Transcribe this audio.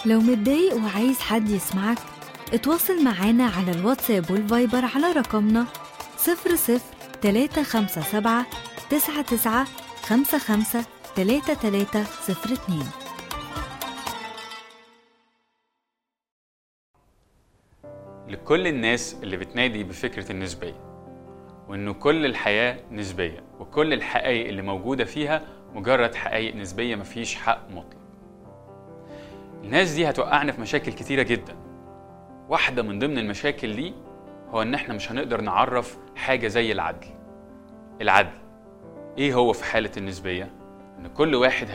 لو متضايق وعايز حد يسمعك اتواصل معانا على الواتساب والفايبر على رقمنا 00 357 99 55 3302 لكل الناس اللي بتنادي بفكرة النسبية وإنه كل الحياة نسبية وكل الحقائق اللي موجودة فيها مجرد حقائق نسبية مفيش حق مطلق الناس دي هتوقعنا في مشاكل كتيرة جدا واحدة من ضمن المشاكل دي هو إن إحنا مش هنقدر نعرف حاجة زي العدل العدل إيه هو في حالة النسبية؟ إن كل واحد